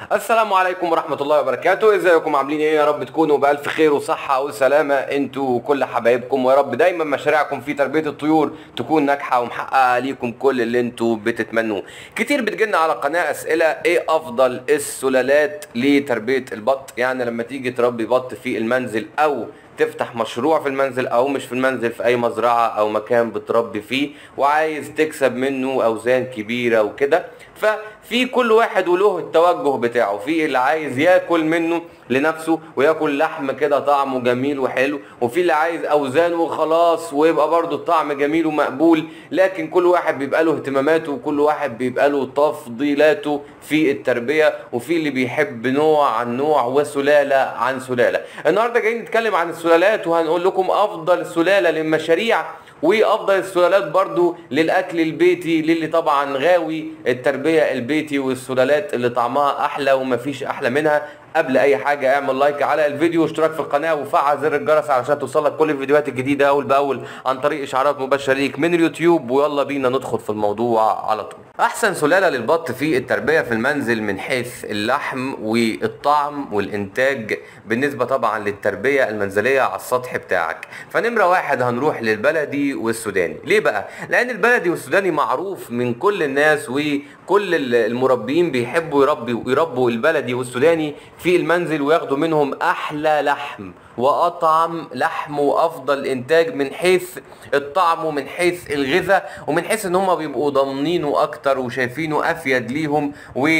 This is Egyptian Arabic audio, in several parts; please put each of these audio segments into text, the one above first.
السلام عليكم ورحمة الله وبركاته ازيكم عاملين ايه يا رب تكونوا بألف خير وصحة وسلامة انتوا وكل حبايبكم ويا رب دايما مشاريعكم في تربية الطيور تكون ناجحة ومحققة ليكم كل اللي انتوا بتتمنوه كتير بتجيلنا على القناة اسئلة ايه افضل السلالات لتربية البط يعني لما تيجي تربي بط في المنزل او تفتح مشروع في المنزل او مش في المنزل في اي مزرعة او مكان بتربي فيه وعايز تكسب منه اوزان كبيرة وكده ففي كل واحد وله التوجه بتاعه في اللي عايز ياكل منه لنفسه وياكل لحم كده طعمه جميل وحلو وفي اللي عايز اوزان وخلاص ويبقى برضه الطعم جميل ومقبول لكن كل واحد بيبقى له اهتماماته وكل واحد بيبقى له تفضيلاته في التربيه وفي اللي بيحب نوع عن نوع وسلاله عن سلاله النهارده جايين نتكلم عن السلالات وهنقول لكم افضل سلاله للمشاريع وافضل السلالات برضو للاكل البيتي للي طبعا غاوي التربيه البيتي والسلالات اللي طعمها احلى ومفيش احلى منها قبل اي حاجه اعمل لايك على الفيديو واشتراك في القناه وفعل زر الجرس علشان توصلك كل الفيديوهات الجديده اول باول عن طريق اشعارات مباشره ليك من اليوتيوب ويلا بينا ندخل في الموضوع على طول احسن سلاله للبط في التربيه في المنزل من حيث اللحم والطعم والانتاج بالنسبه طبعا للتربيه المنزليه على السطح بتاعك فنمره واحد هنروح للبلدي والسوداني ليه بقى لان البلدي والسوداني معروف من كل الناس وكل المربيين بيحبوا يربوا يربوا البلدي والسوداني في المنزل وياخدوا منهم احلى لحم واطعم لحم وافضل انتاج من حيث الطعم ومن حيث الغذاء ومن حيث ان هم بيبقوا ضامنينه اكتر وشايفينه افيد ليهم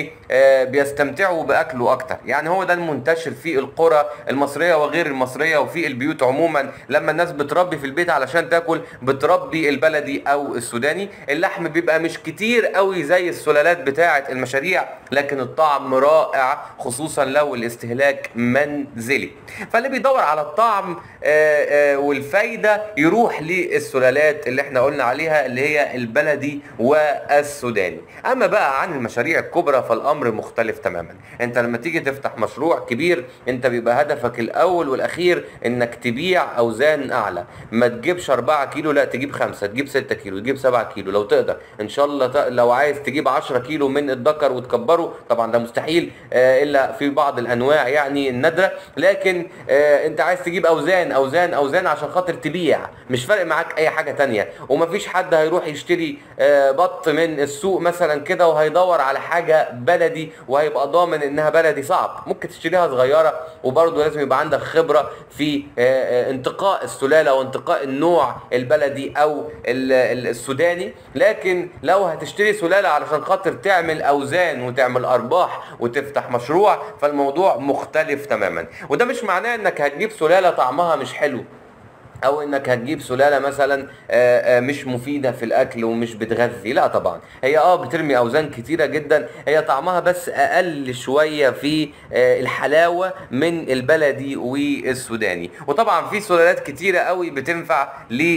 وبيستمتعوا باكله اكتر يعني هو ده المنتشر في القرى المصريه وغير المصريه وفي البيوت عموما لما الناس بتربي في البيت علشان تاكل بتربي البلدي او السوداني اللحم بيبقى مش كتير قوي زي السلالات بتاعه المشاريع لكن الطعم رائع خصوصا لو الاستهلاك منزلي فاللي بيدور على الطعم آآ آآ والفايدة يروح للسلالات اللي احنا قلنا عليها اللي هي البلدي والسوداني اما بقى عن المشاريع الكبرى فالامر مختلف تماما انت لما تيجي تفتح مشروع كبير انت بيبقى هدفك الاول والاخير انك تبيع اوزان اعلى ما تجيبش 4 كيلو لا تجيب 5 تجيب 6 كيلو تجيب 7 كيلو لو تقدر ان شاء الله ت... لو عايز تجيب 10 كيلو من الذكر وتكبره طبعا ده مستحيل آه الا في بعض الانواع يعني النادره لكن آه انت عايز تجيب اوزان اوزان اوزان عشان خاطر تبيع مش فارق معاك اي حاجه تانية ومفيش حد هيروح يشتري آه بط من السوق مثلا كده وهيدور على حاجه بلدي وهيبقى ضامن انها بلدي صعب ممكن تشتريها صغيره وبرضه لازم يبقى عندك خبره في انتقاء السلاله وانتقاء النوع البلدي او السوداني لكن لو هتشتري سلاله علشان خاطر تعمل اوزان وتعمل ارباح وتفتح مشروع فالموضوع مختلف تماما وده مش معناه انك هتجيب سلاله طعمها مش حلو او انك هتجيب سلاله مثلا مش مفيده في الاكل ومش بتغذي لا طبعا هي اه بترمي اوزان كتيره جدا هي طعمها بس اقل شويه في الحلاوه من البلدي والسوداني وطبعا في سلالات كتيره قوي بتنفع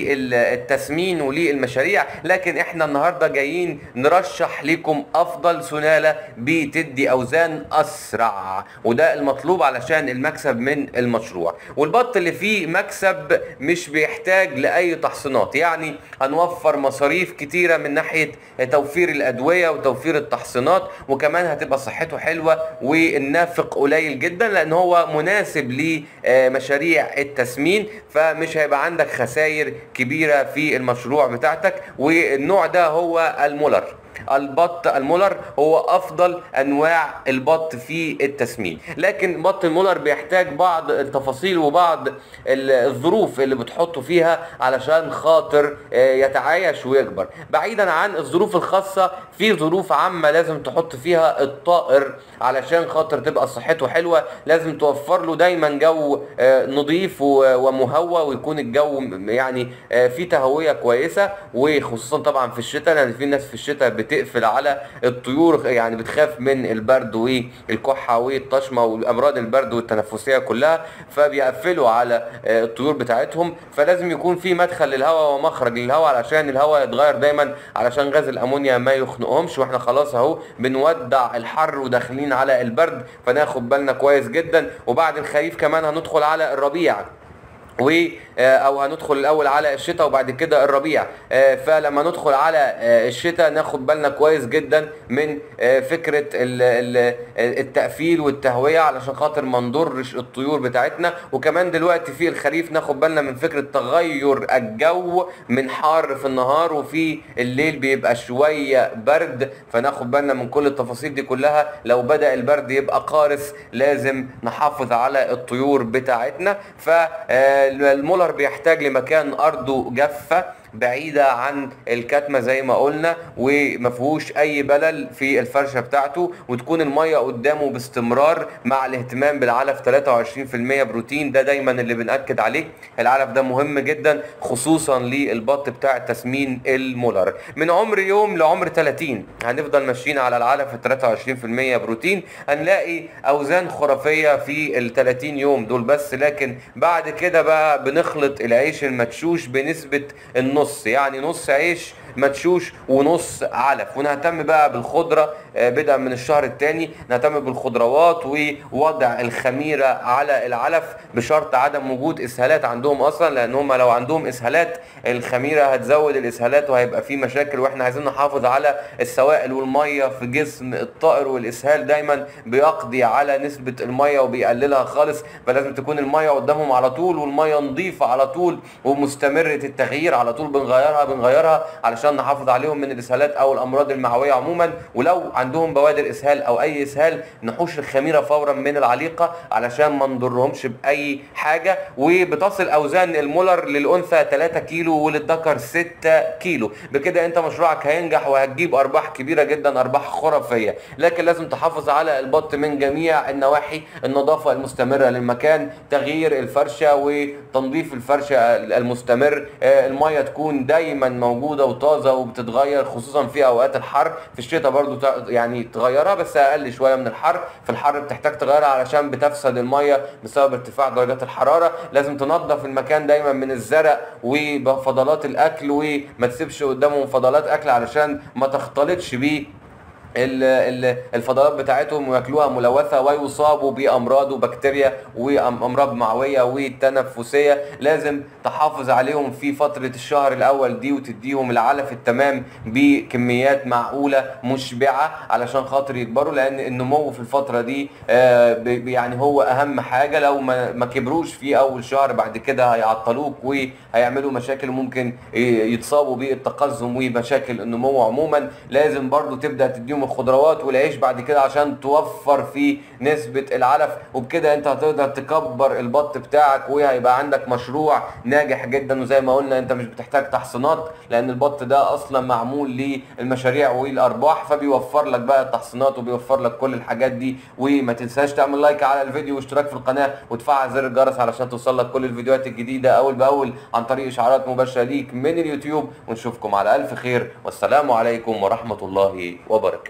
للتسمين وللمشاريع لكن احنا النهارده جايين نرشح لكم افضل سلاله بتدي اوزان اسرع وده المطلوب علشان المكسب من المشروع والبط اللي فيه مكسب مش بيحتاج لاي تحصينات يعني هنوفر مصاريف كتيره من ناحيه توفير الادويه وتوفير التحصينات وكمان هتبقى صحته حلوه والنافق قليل جدا لان هو مناسب لمشاريع التسمين فمش هيبقى عندك خسائر كبيره في المشروع بتاعتك والنوع ده هو المولر البط المولر هو افضل انواع البط في التسمين لكن بط المولر بيحتاج بعض التفاصيل وبعض الظروف اللي بتحطه فيها علشان خاطر يتعايش ويكبر بعيدا عن الظروف الخاصة في ظروف عامة لازم تحط فيها الطائر علشان خاطر تبقى صحته حلوة لازم توفر له دايما جو نظيف ومهوى ويكون الجو يعني فيه تهوية كويسة وخصوصا طبعا في الشتاء لان في ناس في الشتاء بتقفل على الطيور يعني بتخاف من البرد والكحه والطشمه وامراض البرد والتنفسيه كلها فبيقفلوا على الطيور بتاعتهم فلازم يكون في مدخل للهواء ومخرج للهواء علشان الهواء يتغير دايما علشان غاز الامونيا ما يخنقهمش واحنا خلاص اهو بنودع الحر وداخلين على البرد فناخد بالنا كويس جدا وبعد الخريف كمان هندخل على الربيع و آه، او هندخل الاول على الشتاء وبعد كده الربيع آه، فلما ندخل على آه، الشتاء ناخد بالنا كويس جدا من آه، فكره ال- ال- التقفيل والتهويه علشان خاطر ما نضرش الطيور بتاعتنا وكمان دلوقتي في الخريف ناخد بالنا من فكره تغير الجو من حار في النهار وفي الليل بيبقى شويه برد فناخد بالنا من كل التفاصيل دي كلها لو بدا البرد يبقى قارس لازم نحافظ على الطيور بتاعتنا فالمولر بيحتاج لمكان ارضه جافه بعيدة عن الكتمة زي ما قلنا ومفهوش أي بلل في الفرشة بتاعته وتكون المية قدامه باستمرار مع الاهتمام بالعلف 23% بروتين ده دايما اللي بنأكد عليه العلف ده مهم جدا خصوصا للبط بتاع تسمين المولر من عمر يوم لعمر 30 هنفضل ماشيين على العلف 23% بروتين هنلاقي أوزان خرافية في ال 30 يوم دول بس لكن بعد كده بقى بنخلط العيش المدشوش بنسبة النص يعني نص عيش مدشوش ونص علف ونهتم بقى بالخضرة آه، بدءا من الشهر الثاني نهتم بالخضروات ووضع الخميرة على العلف بشرط عدم وجود اسهالات عندهم اصلا لان هم لو عندهم اسهالات الخميرة هتزود الاسهالات وهيبقى في مشاكل واحنا عايزين نحافظ على السوائل والمية في جسم الطائر والاسهال دايما بيقضي على نسبة المية وبيقللها خالص فلازم تكون المية قدامهم على طول والمية نظيفة على طول ومستمرة التغيير على طول بنغيرها بنغيرها علشان نحافظ عليهم من الاسهالات او الامراض المعويه عموما ولو عندهم بوادر اسهال او اي اسهال نحوش الخميره فورا من العليقه علشان ما نضرهمش باي حاجه وبتصل اوزان المولر للانثى 3 كيلو وللذكر 6 كيلو بكده انت مشروعك هينجح وهتجيب ارباح كبيره جدا ارباح خرافيه لكن لازم تحافظ على البط من جميع النواحي النظافه المستمره للمكان تغيير الفرشه وتنظيف الفرشه المستمر آه، الميه تكون دايما موجوده وطازه وبتتغير خصوصا في اوقات الحر في الشتاء برضو تع- يعني تغيرها بس اقل شويه من الحر في الحر بتحتاج تغيرها علشان بتفسد الميه بسبب ارتفاع درجات الحراره لازم تنظف المكان دايما من الزرق وفضلات الاكل وما تسيبش قدامهم فضلات اكل علشان ما تختلطش بيه ال- ال- الفضلات بتاعتهم وياكلوها ملوثه ويصابوا بامراض وبكتيريا وامراض معويه وتنفسيه لازم تحافظ عليهم في فتره الشهر الاول دي وتديهم العلف التمام بكميات معقوله مشبعه علشان خاطر يكبروا لان النمو في الفتره دي آه، ب- ب- يعني هو اهم حاجه لو ما ما كبروش في اول شهر بعد كده هيعطلوك وهيعملوا مشاكل وممكن ي- يتصابوا بالتقزم ومشاكل النمو عموما لازم برضو تبدا تديهم الخضروات والعيش بعد كده عشان توفر في نسبه العلف وبكده انت هتقدر تكبر البط بتاعك وهيبقى عندك مشروع ناجح جدا وزي ما قلنا انت مش بتحتاج تحصينات لان البط ده اصلا معمول للمشاريع والارباح فبيوفر لك بقى التحصينات وبيوفر لك كل الحاجات دي وما تنساش تعمل لايك على الفيديو واشتراك في القناه وتفعل زر الجرس علشان توصل لك كل الفيديوهات الجديده اول باول عن طريق اشعارات مباشره ليك من اليوتيوب ونشوفكم على الف خير والسلام عليكم ورحمه الله وبركاته